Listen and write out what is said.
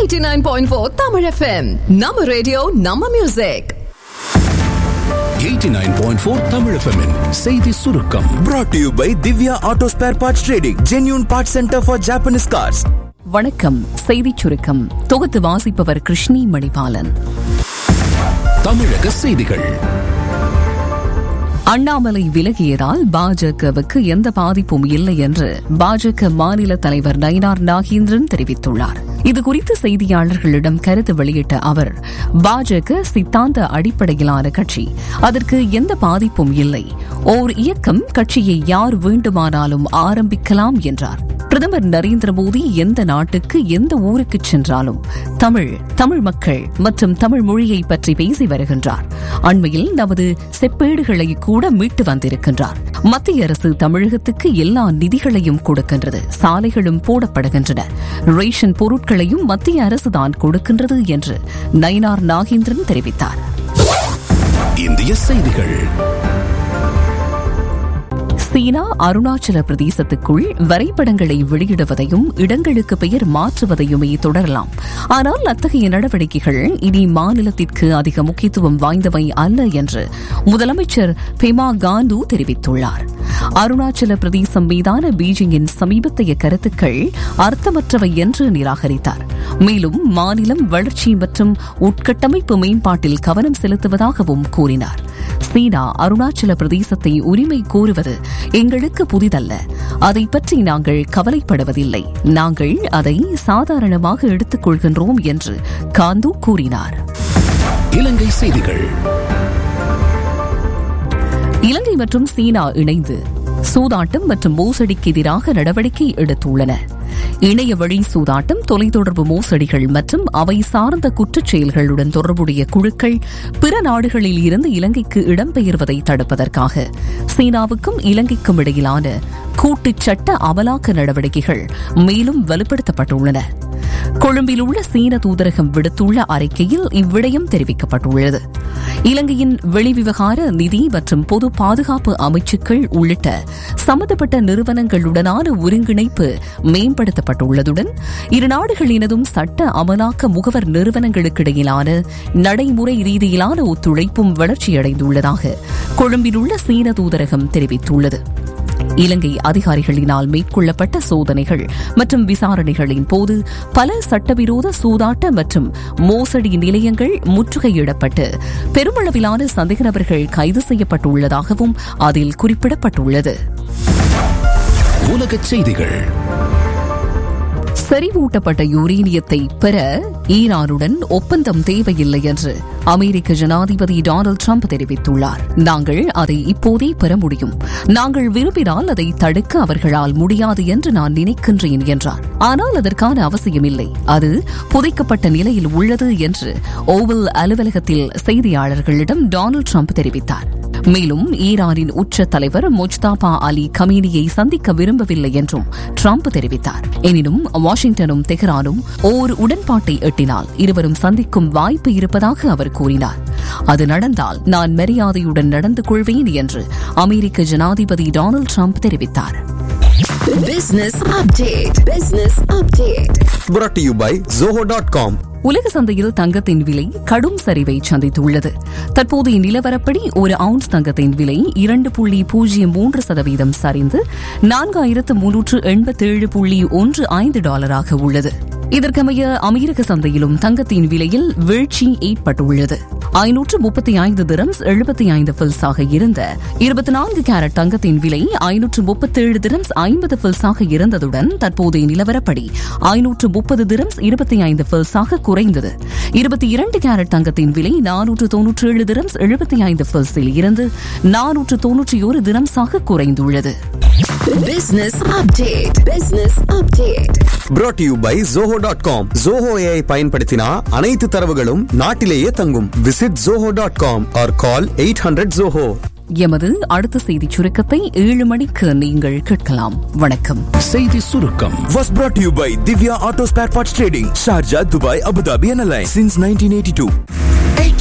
89.4 Tamil FM. நம்ம radio நம்ம music 89.4 Tamil FM -இன் செய்தி சுருக்கம் brought to you by Divya Auto Spare Parts Trading, genuine parts center for Japanese cars. வணக்கம் செய்திச் சுருக்கம் தொகுத்து வாசிப்பவர் கிருஷ்ணி மணிபாலன் தமிழக செய்திகள் அண்ணாமலை விலகியதால் பாஜகவுக்கு எந்த பாதிப்பும் இல்லை என்று பாஜக மாநில தலைவர் நயினார் நாகேந்திரன் தெரிவித்துள்ளார் இதுகுறித்து செய்தியாளர்களிடம் கருத்து வெளியிட்ட அவர் பாஜக சித்தாந்த அடிப்படையிலான கட்சி அதற்கு எந்த பாதிப்பும் இல்லை ஓர் இயக்கம் கட்சியை யார் வேண்டுமானாலும் ஆரம்பிக்கலாம் என்றார் பிரதமர் நரேந்திர மோடி எந்த நாட்டுக்கு எந்த ஊருக்கு சென்றாலும் தமிழ் தமிழ் மக்கள் மற்றும் தமிழ் மொழியை பற்றி பேசி வருகின்றார் அண்மையில் நமது செப்பேடுகளை கூட மீட்டு வந்திருக்கின்றார் மத்திய அரசு தமிழகத்துக்கு எல்லா நிதிகளையும் கொடுக்கின்றது சாலைகளும் போடப்படுகின்றன ரேஷன் பொருட்களையும் மத்திய அரசுதான் கொடுக்கின்றது என்று நயினார் நாகேந்திரன் தெரிவித்தார் இந்திய செய்திகள் சீனா அருணாச்சல பிரதேசத்துக்குள் வரைபடங்களை வெளியிடுவதையும் இடங்களுக்கு பெயர் மாற்றுவதையுமே தொடரலாம் ஆனால் அத்தகைய நடவடிக்கைகள் இனி மாநிலத்திற்கு அதிக முக்கியத்துவம் வாய்ந்தவை அல்ல என்று முதலமைச்சர் பெமா காந்து தெரிவித்துள்ளார் அருணாச்சல பிரதேசம் மீதான பீஜிங்கின் சமீபத்தைய கருத்துக்கள் அர்த்தமற்றவை என்று நிராகரித்தார் மேலும் மாநிலம் வளர்ச்சி மற்றும் உட்கட்டமைப்பு மேம்பாட்டில் கவனம் செலுத்துவதாகவும் கூறினார் சீனா அருணாச்சல பிரதேசத்தை உரிமை கோருவது எங்களுக்கு புதிதல்ல அதை பற்றி நாங்கள் கவலைப்படுவதில்லை நாங்கள் அதை சாதாரணமாக எடுத்துக் கொள்கின்றோம் என்று காந்து கூறினார் இலங்கை செய்திகள் இலங்கை மற்றும் சீனா இணைந்து சூதாட்டம் மற்றும் மோசடிக்கு எதிராக நடவடிக்கை எடுத்துள்ளன இணைய வழி சூதாட்டம் தொலைத்தொடர்பு மோசடிகள் மற்றும் அவை சார்ந்த குற்றச் செயல்களுடன் தொடர்புடைய குழுக்கள் பிற நாடுகளில் இருந்து இலங்கைக்கு இடம்பெயர்வதை தடுப்பதற்காக சீனாவுக்கும் இலங்கைக்கும் இடையிலான கூட்டு சட்ட அமலாக்க நடவடிக்கைகள் மேலும் வலுப்படுத்தப்பட்டுள்ளன கொழும்பில் உள்ள சீன தூதரகம் விடுத்துள்ள அறிக்கையில் இவ்விடயம் தெரிவிக்கப்பட்டுள்ளது இலங்கையின் வெளிவிவகார நிதி மற்றும் பொது பாதுகாப்பு அமைச்சுக்கள் உள்ளிட்ட சம்பந்தப்பட்ட நிறுவனங்களுடனான ஒருங்கிணைப்பு மேம்படுத்தப்பட்டுள்ளதுடன் இரு நாடுகளினதும் சட்ட அமலாக்க முகவர் நிறுவனங்களுக்கிடையிலான நடைமுறை ரீதியிலான ஒத்துழைப்பும் வளர்ச்சியடைந்துள்ளதாக கொழும்பில் உள்ள சீன தூதரகம் தெரிவித்துள்ளது இலங்கை அதிகாரிகளினால் மேற்கொள்ளப்பட்ட சோதனைகள் மற்றும் விசாரணைகளின் போது பல சட்டவிரோத சூதாட்ட மற்றும் மோசடி நிலையங்கள் முற்றுகையிடப்பட்டு பெருமளவிலான சந்தேக நபர்கள் கைது செய்யப்பட்டுள்ளதாகவும் அதில் குறிப்பிடப்பட்டுள்ளது உலகச் செய்திகள் செறிவூட்டப்பட்ட யுரேனியத்தை பெற ஈரானுடன் ஒப்பந்தம் தேவையில்லை என்று அமெரிக்க ஜனாதிபதி டொனால்டு ட்ரம்ப் தெரிவித்துள்ளார் நாங்கள் அதை இப்போதே பெற முடியும் நாங்கள் விரும்பினால் அதை தடுக்க அவர்களால் முடியாது என்று நான் நினைக்கின்றேன் என்றார் ஆனால் அதற்கான அவசியமில்லை அது புதைக்கப்பட்ட நிலையில் உள்ளது என்று ஓவல் அலுவலகத்தில் செய்தியாளர்களிடம் டொனால்டு ட்ரம்ப் தெரிவித்தார் மேலும் ஈரானின் உச்ச தலைவர் முஜ்தாபா அலி கமீனியை சந்திக்க விரும்பவில்லை என்றும் ட்ரம்ப் தெரிவித்தார் எனினும் வாஷிங்டனும் தெஹ்ரானும் ஓர் உடன்பாட்டை எட்டினால் இருவரும் சந்திக்கும் வாய்ப்பு இருப்பதாக அவர் கூறினார் அது நடந்தால் நான் மரியாதையுடன் நடந்து கொள்வேன் என்று அமெரிக்க ஜனாதிபதி டொனால்டு ட்ரம்ப் தெரிவித்தார் Business update. Business update. Brought to you by Zoho.com. உலக சந்தையில் தங்கத்தின் விலை கடும் சரிவை சந்தித்துள்ளது தற்போதைய நிலவரப்படி ஒரு அவுன்ஸ் தங்கத்தின் விலை இரண்டு புள்ளி பூஜ்ஜியம் மூன்று சதவீதம் சரிந்து நான்காயிரத்து முன்னூற்று எண்பத்தேழு புள்ளி ஒன்று ஐந்து டாலராக உள்ளது இதற்கமைய அமெரிக்க சந்தையிலும் தங்கத்தின் விலையில் வீழ்ச்சி ஏற்பட்டுள்ளது ஐநூற்று முப்பத்தி ஐந்து திரம்ஸ் எழுபத்தி ஐந்து பில்ஸாக இருந்த இருபத்தி நான்கு கேரட் தங்கத்தின் விலை ஐநூற்று முப்பத்தேழு திரம்ஸ் ஐம்பது பில்ஸாக இருந்ததுடன் தற்போதைய நிலவரப்படி ஐநூற்று முப்பது திரம்ஸ் இருபத்தி ஐந்து பில்ஸாக குறைந்தது இருபத்தி இரண்டு கேரட் தங்கத்தின் விலை நானூற்று தொன்னூற்றி ஏழு திரம்ஸ் எழுபத்தி ஐந்து பில்ஸில் இருந்து நானூற்று தொன்னூற்றி ஒரு திரம்ஸாக குறைந்துள்ளது Business update. Business update. Brought to you by Zoho.com. Zoho AI பயன்படுத்தினா அனைத்து தரவுகளும் நாட்டிலேயே தங்கும் visit Zoho.com or call 800 Zoho. எமது அடுத்த செய்திச் சுருக்கத்தை ஏழு மணிக்கு நீங்கள் கேட்கலாம் வணக்கம் செய்தி சுருக்கம் Was brought to you by Divya Auto Spare Parts Trading, Sharjah, Dubai, Abu Dhabi and Alliance since 1982.